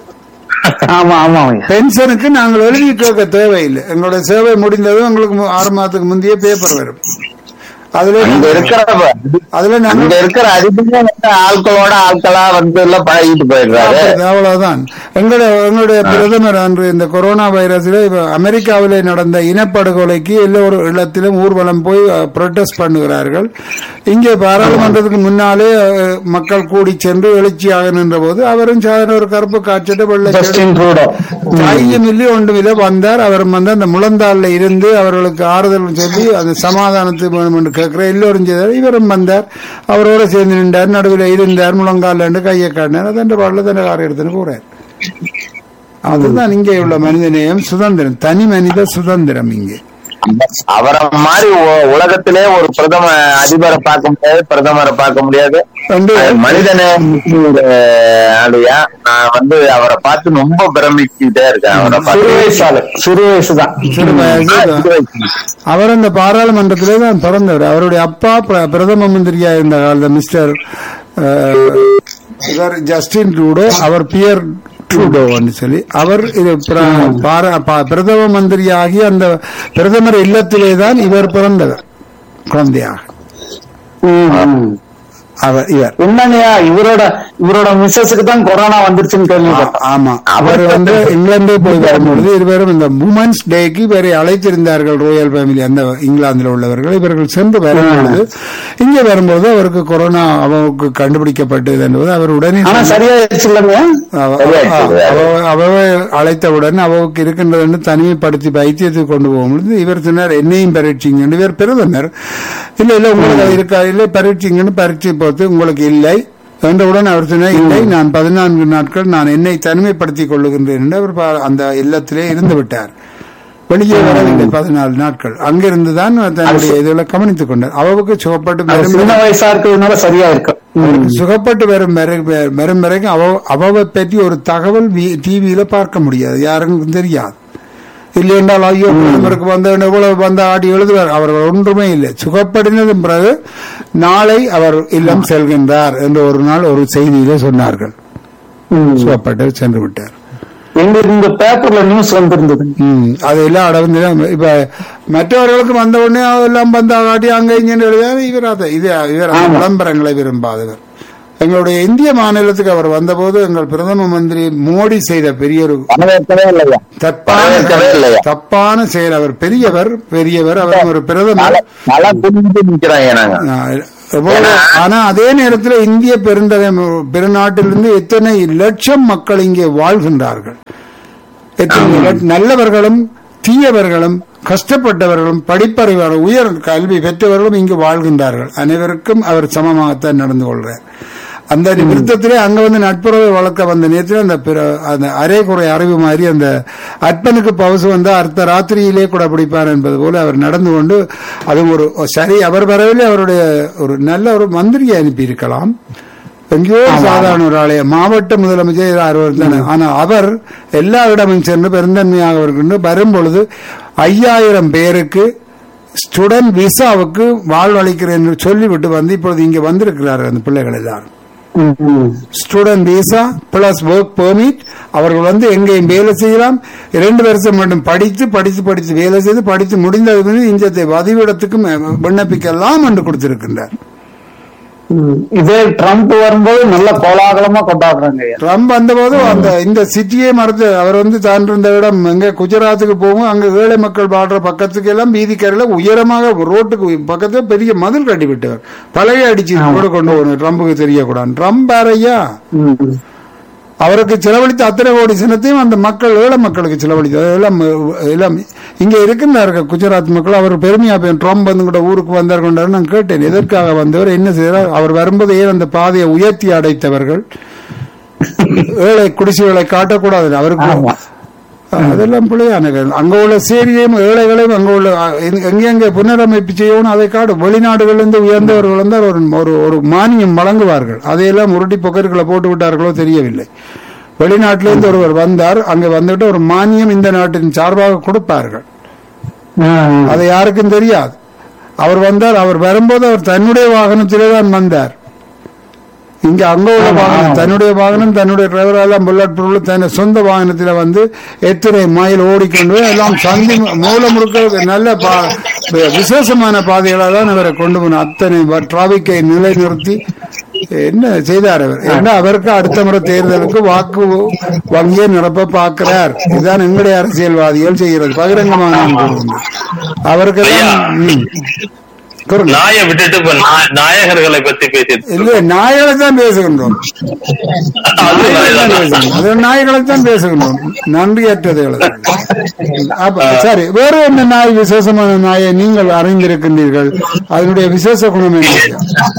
ஆமா ஆமா ஐயா பென்ஷனுக்கு நாங்கள் எழுதி கேட்க தேவையில்லை எங்களுடைய சேவை முடிந்ததும் எங்களுக்கு மு- ஆறு மாதத்துக்கு முந்தைய பேப்பர் வரும் அதுல அங்க இருக்கிற அதுல அங்க நாங்கள் இருக்கிற அதிகமா வந்து ஆட்களோட ஆட்களா வந்து எல்லாம் பழகிட்டு போயிடுறாரு அப்படி, அவ்வளவுதான் எங்களுடைய எங்களுடைய பிரதமர் அன்று இந்த கொரோனா வைரஸ்ல இப்ப அமெரிக்காவிலே நடந்த இனப்படுகொலைக்கு எல்லோரும் இடத்திலும் ஊர்வலம் போய் புரொட்டஸ்ட் பண்ணுகிறார்கள் இங்கே பாராளுமன்றத்துக்கு முன்னாலே அஹ், மக்கள் கூடி சென்று எழுச்சியாக நின்ற போது அவரும் சாதாரண ஒரு கருப்பு காய்ச்சட்டு வெள்ளை ஜஸ்டின் ட்ரூடோ தாயும் இல்லை ஒன்றும் இல்லை வந்தார் அவர் வந்து அந்த முழந்தாள்ல இருந்து அவர்களுக்கு ஆறுதல் சொல்லி அந்த சமாதானத்து வேணும் என்று கேட்கிற எல்லோரும் செய்தார் இவரும் வந்தார் அவரோட சேர்ந்து நின்றார் நடுவில் இருந்தார் முழங்கால் ரெண்டு கையை காட்டினார் அதன் பாடல தன் காரை எடுத்துன்னு போறார் அதுதான் இங்கே உள்ள மனிதநேயம் சுதந்திரம் தனி மனித சுதந்திரம் இங்கே அவரை மாதிரி உ- உலகத்திலே ஒரு பிரதம அதிபரை பார்க்க முடியாது பிரதமரை பார்க்க முடியாது வந்து அது மனிதனே ஆளுயா நான் வந்து அவரை பார்த்து ரொம்ப பிரமிச்சுட்டே இருக்கேன் அவரை சிறு பார்த்து வயசால சிறு வயசுதான் சிறு வயசு அவர் அந்த பாராளுமன்றத்திலே தான் பிறந்தவர் அவருடைய அப்பா பிர- பிரதம மந்திரியா இருந்த காலத்தில் மிஸ்டர் அஹ், இவர் ஜஸ்டின் ட்ரூடோ அவர் பியர் ட்ரூடோன்னு சொல்லி அவர் இது பிர- பாரா- பா- பிரதம மந்திரியாகி அந்த பிரதமர் இல்லத்திலே தான் இவர் பிறந்தவர் குழந்தையாக அவர் இவர் என்னங்கய்யா இவரோட இவரோட மிஸ்ஸஸுக்கு தான் கொரோனா வந்துருச்சுன்னு கேள்விப்பட்டேன் ஆமா அவர் வந்து இங்கிலாந்து போய் வரும்பொழுது இருவரும் இந்த உமன்ஸ் டேக்கு இவரை அழைத்திருந்தார்கள் ராயல் ஃபேமிலி அந்த இங்கிலாந்துல உள்ளவர்கள் இவர்கள் சென்று வரும்பொழுது இங்கே வரும்போது அவருக்கு கொரோனா அவருக்கு கண்டுபிடிக்கப்பட்டது என்பது அவர் உடனே ஆனா சரியாயிடுச்சு இல்லைங்க அவ- சரியாயிடுச்சு. அவ- அவவை அழைத்தவுடன் அவருக்கு இருக்கின்றது என்று தனிமைப்படுத்தி வைத்தியத்துக்கு கொண்டு போகும்பொழுது இவர் சொன்னார் என்னையும் பரீட்சிங்க இவர் பிரதமர் இல்ல இல்ல உங்களுக்கு அது இருக்கா இல்லை பரீட்சிங்கன்னு பரீட்சை பார்த்து உங்களுக்கு இல்லை என்றவுடன் அவர் சொன்னார் இல்லை நான் பதினான்கு நாட்கள் நான் என்னை தனிமைப்படுத்திக் கொள்ளுகின்றேன் என்று அவர் பா- அந்த இல்லத்திலே இருந்து விட்டார் வெளியே வரவில்லை பதினாலு நாட்கள் அங்கிருந்து தான் தன்னுடைய இதுல கவனித்துக் கொண்டார் அவருக்கு சுகப்பட்டு அது மெரும் சின்ன வயசா இருக்கிறதுனால சரியா இருக்கு அவருக்கு சுகப்பட்டு வரும் வரை- வரும் வரைக்கும் அவ அவவை பற்றி ஒரு தகவல் டிவியில பார்க்க முடியாது யாருக்கும் தெரியாது இல்லை என்றால் ஐயோ பிரதமருக்கு வந்த எவ்வளவு வந்த ஆடி எழுதுவார் அவர்கள் ஒன்றுமே இல்லை சுகப்படினதும் பிறகு நாளை அவர் இல்லம் செல்கின்றார் என்று ஒரு நாள் ஒரு செய்தியிலே சொன்னார்கள் சுகப்பட்டு சென்று விட்டார் எங்க இந்த பேப்பர்ல நியூஸ் வந்திருந்தது ம், அது எல்லாம் அடர்ந்து இப்ப மற்றவர்களுக்கு வந்த உடனே எல்லாம் வந்த காட்டி அங்க இங்க எழுதாரு இவர் அதை இது இவர் அந்த விளம்பரங்களை விரும்பாதவர் எங்களுடைய இந்திய மாநிலத்துக்கு அவர் வந்தபோது எங்கள் பிரதம மந்திரி மோடி செய்த பெரிய ஒரு வரவேற்கவே இல்லையா தப்பான வரவேற்கவே இல்லையா தப்பான செயல் அவர் பெரியவர் பெரியவர் அவர் ஒரு பிரதமர் நல்லா நல்லா புரிஞ்சு நிக்கிறாங்க நாங்க ஆஹ், எவ்வளவு- ஆனா அதே நேரத்தில் இந்திய பெருந்தக பெருநாட்டிலிருந்து எத்தனை லட்சம் மக்கள் இங்கே வாழ்கின்றார்கள் எத்தனை லட்ச- நல்லவர்களும் தீயவர்களும் கஷ்டப்பட்டவர்களும் படிப்பறிவார் உயர் கல்வி பெற்றவர்களும் இங்கு வாழ்கின்றார்கள் அனைவருக்கும் அவர் சமமாகத்தான் நடந்து கொள்றார் அந்த நிறுத்தத்திலே அங்க வந்து நட்புறவை வளர்க்க வந்த நேரத்தில் அந்த பிற- அந்த அரைகுறை அறிவு மாதிரி அந்த அற்பனுக்கு பவசு வந்தா அர்த்த ராத்திரியிலே கூட பிடிப்பார் என்பது போல அவர் நடந்து கொண்டு அது ஒரு சரி அவர் வரவில்லை அவருடைய ஒரு நல்ல ஒரு மந்திரியை அனுப்பி இருக்கலாம் எங்கேயோ ஒரு சாதாரண ஒரு ஆலய மாவட்ட முதலமைச்சர் அறுவர் தானே ஆனா அவர் எல்லா இடமும் சென்று பெருந்தன்மையாக இருக்கின்ற வரும் பொழுது ஐயாயிரம் பேருக்கு ஸ்டூடெண்ட் விசாவுக்கு வாழ்வளிக்கிறேன் என்று சொல்லிவிட்டு வந்து இப்பொழுது இங்க வந்திருக்கிறார் அந்த பிள்ளைகள் எல்லாரும் student visa plus work permit அவர்கள் வந்து எங்கேயும் வேலை செய்யலாம் இரண்டு வருஷம் மட்டும் படித்து படித்து படித்து வேலை செய்து படித்து முடிந்தது பிறகு இந்த பதிவிடத்துக்கும் விண்ணப்பிக்கலாம் என்று கொடுத்திருக்கின்றார் இதே ட்ரம்ப் வரும்போது நல்ல கோலாகலமா கொண்டாடுறாங்க ஐயா. ட்ரம்ப் வந்தபோது அந்த இந்த சிட்டியே மறந்து அவர் வந்து தான் இருந்த இடம் எங்க குஜராத்துக்கு போகும் அங்க ஏழை மக்கள் வாழ்ற பக்கத்துக்கு எல்லாம் வீதிக்கரையில உயரமாக ரோட்டுக்கு பக்கத்துல பெரிய மதில் கட்டி விட்டவர் பழைய அடிச்சு கூட கொண்டு போகணும் ட்ரம்புக்கு தெரியக்கூடாது ட்ரம்ப் யாரையா ம். அவருக்கு செலவழித்த அத்தனை கோடி சினத்தையும் அந்த மக்கள் ஏழை மக்களுக்கு செலவழித்தது எல்லாம் எல்லாம் இங்க இருக்கின்றார்கள் குஜராத் மக்கள் அவர் பெருமையா போய் ட்ரம்ப் வந்து கூட ஊருக்கு வந்தார் கொண்டாரு நான் கேட்டேன் எதற்காக வந்தவர் என்ன செய்தார் அவர் வரும்போது ஏன் அந்த பாதையை உயர்த்தி அடைத்தவர்கள் ஏழை குடிசைகளை காட்டக்கூடாது அவருக்கு அதெல்லாம் பிள்ளையான கேள்வி. அங்க உள்ள சேரியையும் ஏழைகளையும் அங்க உள்ள அ, எங்க- எங்கெங்க புனரமைப்பு செய்யணும் அதை காடு வெளிநாடுகளிலிருந்து உயர்ந்தவர்கள் வந்து ஒரு ஒரு ஒரு மானியம் வழங்குவார்கள் அதையெல்லாம் உருட்டி பொக்கர்களை போட்டு விட்டார்களோ தெரியவில்லை வெளிநாட்டிலிருந்து ஒருவர் வந்தார் அங்க வந்துட்டு ஒரு மானியம் இந்த நாட்டின் சார்பாக கொடுப்பார்கள் ம். அது யாருக்கும் தெரியாது அவர் வந்தார் அவர் வரும்போது அவர் தன்னுடைய வாகனத்திலே தான் வந்தார் இங்க அங்க உள்ள வாகனம் தன்னுடைய வாகனம் தன்னுடைய டிரைவர் எல்லாம் புல்லட் ப்ரூஃப் தன் சொந்த வாகனத்துல வந்து எத்தனை மைல் ஓடிக்கொண்டு போய் எல்லாம் சந்தி மூல முழுக்க நல்ல பா- விசேஷமான பாதைகளெல்லாம் இவரை கொண்டு போன அத்தனை டிராபிக்கை நிலைநிறுத்தி என்ன செய்தார் அவர் ஏன்னா அவருக்கு அடுத்த முறை தேர்தலுக்கு வாக்கு வங்கியை நிரப்ப பார்க்கிறார் இதுதான் எங்களுடைய அரசியல்வாதிகள் செய்கிறது பகிரங்கமான அவருக்கெல்லாம் ம். கூறுங்க. நாயை விட்டுட்டு இப்ப நா- நாயகர்களை பத்தி பேசிட்டு இல்ல நாய்களை தான் பேசுகின்றோம் அது நாய்களை தான் நாயகர் பேசுகின்றோம். அது நாய்களை தான் பேசுகின்றோம் நன்றியற்றதுகளை அப்ப சரி வேற என்ன நாய் விசேஷமான நாயை நீங்கள் அறிந்திருக்கின்றீர்கள் அதனுடைய விசேஷ குணம் என்ன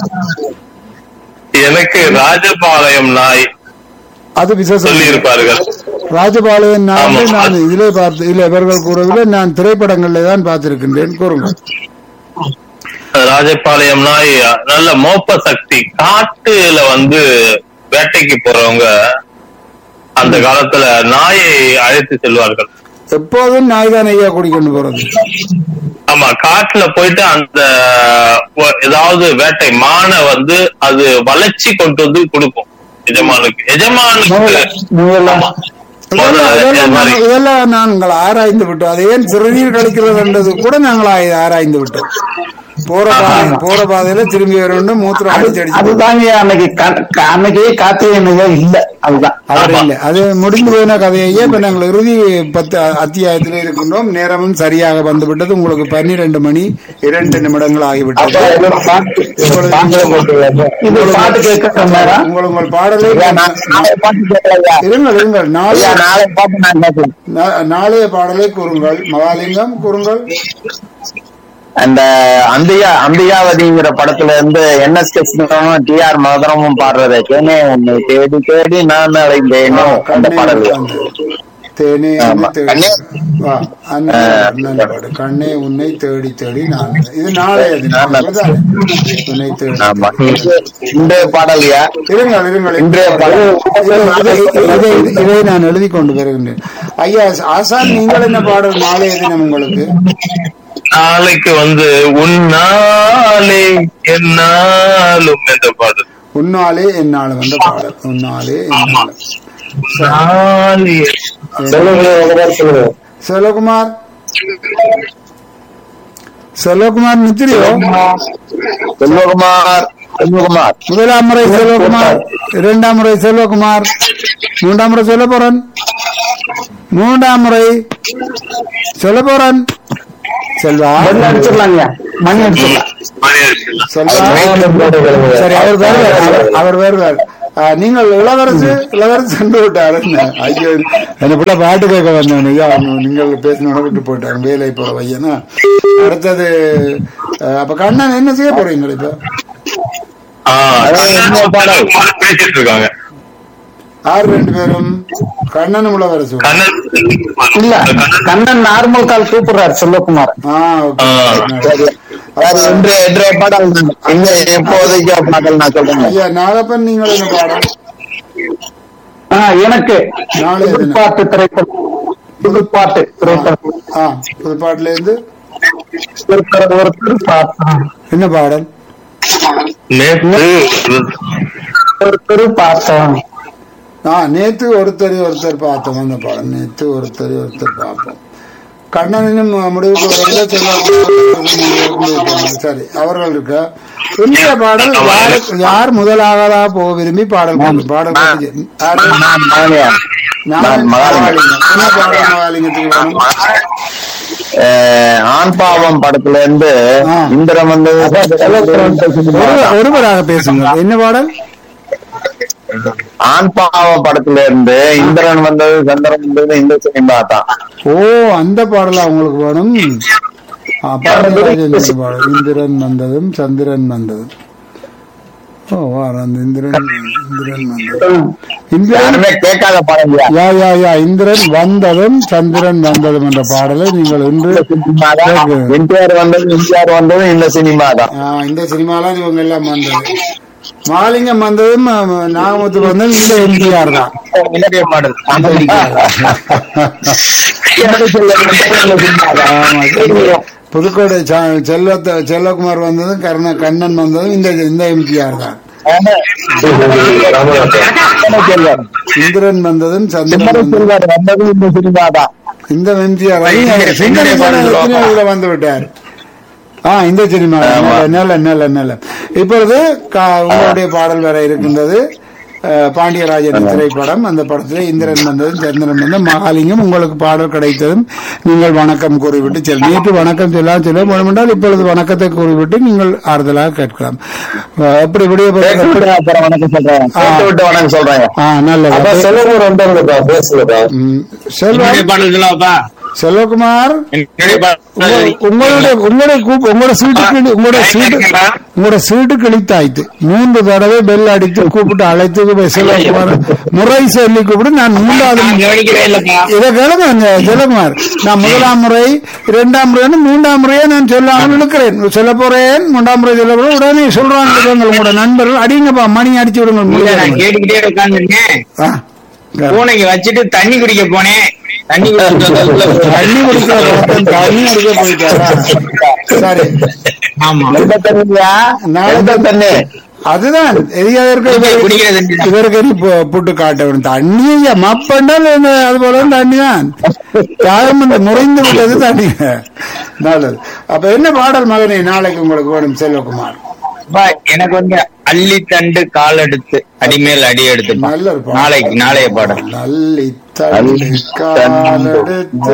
எனக்கு ராஜபாளையம் நாய் அது விசேஷம் சொல்லி இருப்பார்கள் ராஜபாளையன் நாய் ஆமா. நான் இதிலே பார்த்து இல்ல இவர்கள் கூறவில்லை நான் திரைப்படங்களில் தான் பார்த்திருக்கின்றேன் கூறுங்கள் ராஜபாளையம் நாய் நல்ல மோப்ப சக்தி காட்டுல வந்து வேட்டைக்கு போறவங்க அந்த காலத்துல நாயை அழைத்து செல்வார்கள் எப்போதும் நாய் தான் ஐயா குடிக்கொண்டு போறது ஆமா காட்டுல போயிட்டு அந்த ஒ- ஏதாவது வேட்டை மானை வந்து அது வளைச்சி கொண்டு வந்து கொடுக்கும் எஜமானுக்கு எஜமானுக்கு முதல்ல ஆமா. இதெல்லாம் முதல்ல இது இதெல்லாம் மாதிரி. நாங்கள் இதெல்லாம் நாங்கள் ஆராய்ந்து விட்டோம் அது ஏன் சிறுநீர் கழிக்கிறது என்றது கூட நாங்கள் ஆய்- ஆராய்ந்து விட்டோம் போற பாதை போற பாதையில திரும்பி வர வேண்டும் மூத்திரம் அடிச்சு அடிச்சு அதுதாங்க அன்னைக்கு க- க- அன்னைக்கு கார்த்திகேயனையா இல்ல அதுதான் அவர் ஆமா. இல்லை அது முடிந்து போயின கதையே இப்ப நாங்கள் இறுதி பத்து அத்தியாயத்தில் இருக்கின்றோம் நேரமும் சரியாக வந்துவிட்டது உங்களுக்கு பன்னிரண்டு மணி இரண்டு நிமிடங்கள் அப்ப ஆகிவிட்டது இதோட பாட்டு பாட்டு போட்டு இது பாட்டு கேட்க நேரம் உங்கள் உங்கள் பாடலை ஐயா, நான் நாளை பாட்டு கேட்கலையா இருங்கள் இருங்கள் நாளை ஐயா நாளை பாட்டு நான் கேட்கலாம் நா- நாளைய பாடலை கூறுங்கள் மகாலிங்கம் கூறுங்கள் அந்த அம்பிகா அம்பிகாவதிங்கிற படத்துல இருந்து என் எஸ் கிருஷ்ணனும் டி ஆர் மதுரமும் பாடுறத கேனே உன்னை தேடி தேடி நான் அடைந்தேனோ அந்த கண்ணே பாடல் உட்கார்ந்து. தேனே ஆமா. உன்னை தேடி கண்ணே. வா, அந்த நல்ல பாடு. கண்ணே உன்னை தேடி தேடி நான் இது நாளைய தினம் ஆமா. அவ்வளவுதானே? உன்னை தேடி ஆமா தேடி. இந்த பாடல்யா இருங்கள் இருங்கள் இன்றைய பாடல் இதை- இதை- இதை- இதை நான் எழுதி கொண்டு வருகின்றேன் ஐயா ஆசான் நீங்கள் என்ன பாடல் நாளைய தினம் உங்களுக்கு நாளைக்கு வந்து உன்னாலே என்னாலும் என்ற பாடல் உன்னாலே என்னாலும் வந்த பாடல் உன்னாலே என்னாலும் நாளே சொல்லுங்க ஒரு வாரம் சொல்லுங்க செல்வகுமார் செல்வகுமார் நித்திரியோ செல்வகுமார் செல்வகுமார் முதலாம் முறை செல்வகுமார் இரண்டாம் முறை செல்வகுமார் மூன்றாம் முறை சொல்ல போறன் மூன்றாம் முறை சொல்ல போறன் செல்வா பதில் அடிச்சிடலாங்க மணி அடிச்சிடலாம் மணி அடிச்சுடலாம். செல்வா சரி அவர் வருவார் அவர்- அவர் வருவார் ஆ, நீங்கள் இளவரசு இளவரசு சென்று விட்டார் என்ன? ஐயோ என்ன பிள்ளை பாட்டு கேட்க வந்தேன் ஐயா, நீங்கள் பேசின விட்டு போயிட்டாங்க வேலை போற பையனா அடுத்தது ஆ, அப்ப கண்ணன் என்ன செய்ய போறீங்க இப்ப ஆ, இன்னொரு பாடல். பேசிட்டு இருக்காங்க ஆறு ரெண்டு பேரும் கண்ணனும் இளவரசு கண்ணன் இல்ல கண்ணன் நார்மல் கால் கூப்பிடுறாரு செல்வகுமார் ஆ ஓகே ஆ. சரி சரி, இன்றைய இன்றைய பாடல் இந்த இப்போதைக்கு பாடல் நான் சொல்றேன் ஐயா நாகப்பன் நீங்கள் என்ன பாடம் ஆ, எனக்கு நாளைய தினம். புதுப்பாட்டு திரைப்படம் புதுப்பாட்டு திரைப்படம் ஆ புது பாட்டுல இருந்து ஒருத்தர் ஒருத்தர் பார்த்தோம் என்ன பாடல் நேற்று ஒருத்தர் பார்த்தோம் ஆ நேத்து ஒருத்தர் ஒருத்தர் பார்த்தோம் அந்த பாடம் நேத்து ஒருத்தர் ஒருத்தர் பார்த்தோம் கண்ணனின் முடிவுக்கு வரல செல்வ- சரி அவர்கள் இருக்க இந்திய பாடல் யாரு- யார் முதலாகதா போக விரும்பி பாடல் கேட்கும். பாடல் கேட்டு- யாரு? நான் மகனியா? நான் நான் மகாலிங்கம். மகாலிங்கம். என்ன பாடல் மகாலிங்கத்துக்கு வேணும்? அஹ், ஆண் பாவம் படத்துல இருந்து ஆ. இந்திரம் வந்து ஒரு- ஒருவராக பேசுங்க என்ன பாடல் ஆண் பாவம் படத்துல இருந்து இந்திரன் வந்தது சந்திரன் வந்தது இந்த சினிமா தான் ஓ அந்த பாடலா உங்களுக்கு வேணும் ஆ, பாரதிராஜன் சொன்ன பாடல் இந்திரன் வந்ததும் சந்திரன் வந்ததும் ஓ வார அந்த இந்திரன் இந்திரன் வந்ததும் இந்திரன் யாருமே கேட்காத படம் இல்லையா யா யா யா இந்திரன் வந்ததும் சந்திரன் வந்ததும் என்ற பாடலை நீங்கள் இன்று சினிமா தான் என்டிஆர் வந்தது எம்ஜிஆர் வந்தது இந்த சினிமா தான் ஆ, இந்த சினிமாலாம் இவங்க எல்லாம் வந்தது மாலிங்கம் வந்ததும் ஆ, நாகமுத்து வந்ததும் இந்த எம்ஜிஆர் தான் இலக்கிய பாடல் ஆமா, சரி. புதுக்கோட்டை ச- செல்வத்த செல்வகுமார் வந்ததும் கருண கண்ணன் வந்ததும் இந்த இந்த எம்ஜிஆர் தான் இந்திரன் வந்ததும் சந்திரன் வந்ததும் வந்தது இந்த சினிமா தான் இந்த எம்ஜிஆர் தான். சிந்தனை எத்தனையோல வந்து விட்டார் ஆ இந்த சினிமா நல்ல நல்ல நல்ல இப்பொழுது கா- உங்களுடைய பாடல் வர இருக்கின்றது அஹ், பாண்டியராஜன் திரைப்படம் அந்த படத்தில் இந்திரன் வந்ததும் சந்திரன் வந்ததும் மகாலிங்கம் உங்களுக்கு பாடல் கிடைத்ததும் நீங்கள் வணக்கம் கூறிவிட்டு செல் நேற்று வணக்கம் சொல்லாம் சொல்ல வேண்டுமென்றால் இப்பொழுது வணக்கத்தை கூறிவிட்டு நீங்கள் ஆறுதலாக கேட்கலாம் அஹ், எப்படி விடிய கேட்டு விட்டு அப்புறம் வணக்கம் சொல்றேன் கேட்டு விட்டு வணக்கம் சொல்றேன் ஆ நல்லது செல்வகுமார் வந்தாங்கப்பா பேசுங்கப்பா ம், செல்வம் பாடல் சொல்லப்பா செல்வகுமார் என்னுடைய பாடல் உங்க- உங்களுடைய உங்களுடைய கூப்- உங்களோட சீட்டு கிளி- உங்களுடைய சீட்டு உங்களோட சீட்டு கிழித்தாய்த்து மூன்று தடவை பெல் அடித்து கூப்பிட்டு அழைத்து போய் செல்வகுமார் முறை சொல்லி கூப்பிட்டு நான் மூன்றாவது கவனிக்கவே இல்லப்பா இதை கேளுங்க அந்த செல்வகுமார் நான் முதலாம் முறை இரண்டாம் முறை மூன்றாம் முறையே நான் சொல்லாமல் இருக்கிறேன் சொல்ல போறேன் மூன்றாம் முறை சொல்ல போறேன் உடனே சொல்றாங்க இவங்க, உங்களோட நண்பர்கள் அடிங்கப்பா மணி அடிச்சு விடுங்க இல்ல, நான் முடியாது. கேட்டுக்கிட்டே உட்காந்துருக்கேன் ஆ. பூனைக்கு வச்சுட்டு தண்ணி குடிக்க போனேன் தண்ணி குடிச்சிட்டு வந்ததுக்குள்ள தண்ணி குடிக்கிற பழக்கம், தண்ணி குடிக்க போயிட்டாரா சரி ஆமா எந்த தண்ணியா எந்த தண்ணி அதுதான் எரியாதற்கு குடிக்கிற தண்ணி தான். இவருக்கு எரி பு- புட்டு காட்ட வேணும் தண்ணியை மப்பண்டால் என்ன அது போல தண்ணி தான் தாயம் இந்த முறைந்து விட்டது தண்ணி நல்லது அப்ப என்ன பாடல் மகனே நாளைக்கு உங்களுக்கு வேணும் செல்வகுமார் அப்பா, எனக்கு வந்து அள்ளி தண்டு கால் எடுத்து அடிமேல் அடி எடுத்து நல்ல ஒரு பாடல். நாளைக்கு நாளைய பாடம் நல்லி தள்ளி காலெடுத்து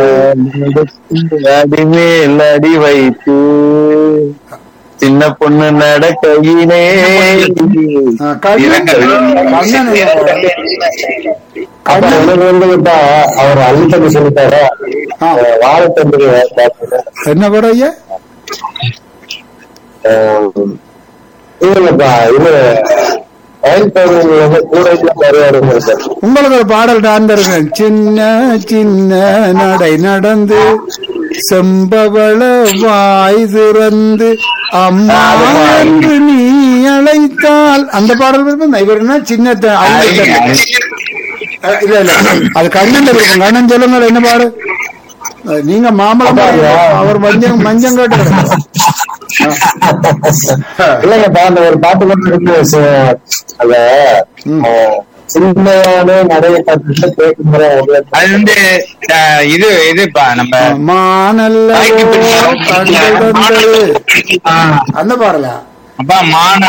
அடிமேல் அடி வைத்து சின்ன பொண்ணு நடக்கையிலே ஆ, கண்ணன் கண்ணன் என்ன பாடல்? அப்புறம் எனக்கு வந்துகிட்டா அவர் அள்ளித்தம்பி சொல்லிட்டாரு ஆ, வாழைத்தம்பி என்ன படம் ஐயா இல்லப்பா இது ரயில் பயணங்கள் வந்து கூட நிறைய சார் உங்களுக்கு ஒரு பாடல் தான் இருக்கேன் சின்ன சின்ன நடை நடந்து செம்பவள வாய் திறந்து அம்மா என்று நீ அழைத்தால் அந்த பாடல் விருப்பம் இவர் என்ன சின்ன த- அள்ளி தண்டு. அஹ், இல்ல இல்ல அது கண்ணன் இருக்கும் கண்ணன் சொல்லுங்க என்ன பாடு அஹ், நீங்க மாம்பழம் பாருங்க. அவர் மஞ்சள் மஞ்சள் கேட்டு இல்லைங்கப்பா அந்த ஒரு பாட்டு கொண்டு இருக்கு ச- அத ம். அஹ், சின்மையான நிறைய பாட்டு கேட்கும் முறை ஒரு அது வந்து அஹ், இது இதுப்பா நம்ம மானல்ல கண்கள் தந்தது அந்த பாடலா அப்பா மான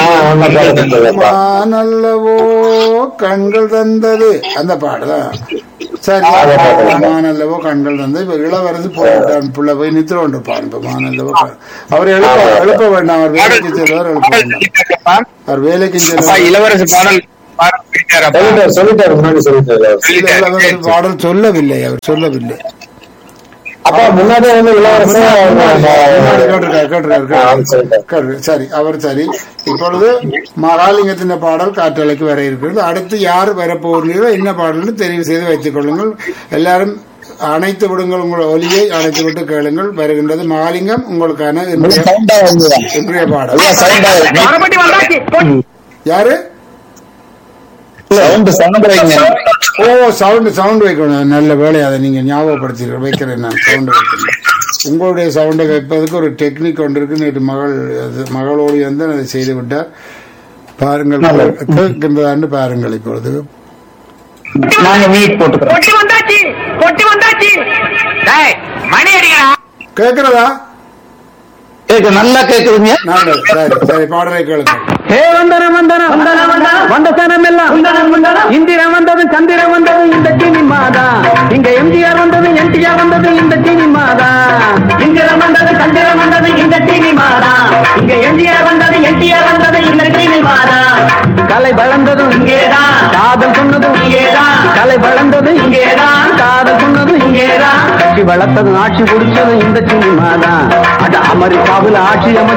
மானல்லவோ கண்கள் தந்தது அந்த பாடலா சரி மானல்லவோ கண்கள் தந்தது இப்ப இளவரசு போயிட்டான் புள்ள போய் நித்திர கொண்டிருப்பான் இப்ப மானல்லவோ க- அவர் எழுப்ப எழுப்ப வேண்டாம் அவர் வேலைக்கு செல்வார் எழுப்ப வேண்டாம் அவர் வேலைக்கு அப்பா செல்வார் இளவரசு பாடல் பாடல் கேட்டாரப்பா. சொல்லிட்டாரு சொல்லிட்டாரு முன்னாடி சொல்லிட்டாரு சொல்லிட்டாரு. இளவரசு பாடல் சொல்லவில்லை அவர் சொல்லவில்லை அப்பா முன்னாடியே வந்து இளவரசன் முன்னாடி கேட்டிருக்காரு, கேட்டிருக்காரு, ஆ, கேட்டிருக்காரு. சரிங்க. கேட்டிருக்காரு. சரி அவர் சரி இப்பொழுது மகாலிங்கத்தின் பாடல் காற்றலைக்கு வர இருக்கிறது அடுத்து யார் வரப்போகிறீர்களோ என்ன பாடல்னு தெரிவு செய்து வைத்துக் கொள்ளுங்கள் எல்லாரும் அணைத்து விடுங்கள் உங்கள் ஒலியை அணைத்து விட்டு கேளுங்கள் வருகின்றது மகாலிங்கம் உங்களுக்கான இன்றைய சவுண்டா வந்து இன்றைய பாடல் சவுண்டா யாரு சவுண்ட் சவுண்ட் வைங்க ஓ சவுண்ட் சவுண்ட் வைக்கணும் நல்ல வேலை அதை நீங்க ஞாபகப்படுத்தி வைக்கிறேன் நான் சவுண்ட் வைக்கிறேன் உங்களுடைய சவுண்டை வைப்பதற்கு ஒரு டெக்னிக் ஒன்று இருக்கு நேற்று மகள் அது மகளோடு வந்து அதை செய்து விட்டார் பாருங்கள் கேட்கின்றதாண்டு பாருங்கள் இப்பொழுது நாங்க மீட் போட்டுக்கிறோம் பொட்டி வந்தாச்சு பொட்டி வந்தாச்சு டேய் மணி அடிக்கிறா கேட்கிறதா கேக்கு நல்லா கேக்குதுங்க நாங்கள் சரி சரி பாடலை கேளுங்கள் ஹே வந்தனம் வந்தனம் வந்தனம் வந்தனம் வந்த சனம் எல்லாம் வந்தனம் வந்தனம் இந்திரன் வந்தது சந்திரன் வந்தது இந்த டிவி மாதா இங்க எம்ஜிஆர் வந்தது என்டிஆர் வந்தது இந்த டிவி மாதா இந்திரன் வந்தது சந்திரன் வந்தது இந்த டிவி மாதா இங்க எம்ஜிஆர் வந்தது என்டிஆர் வந்தது இந்த டிவி மாதா கலை வளர்ந்ததும் இங்கேதான் காதல் சொன்னதும் இங்கேதான் கலை வளர்ந்ததும் இங்கேதான் காதல் சொன்னதும் இங்கேதான் கட்சி வளர்த்ததும் ஆட்சி பிடிச்சதும் இந்த சினிமா தான் அது அமெரிக்காவில் ஆட்சி அமைச்ச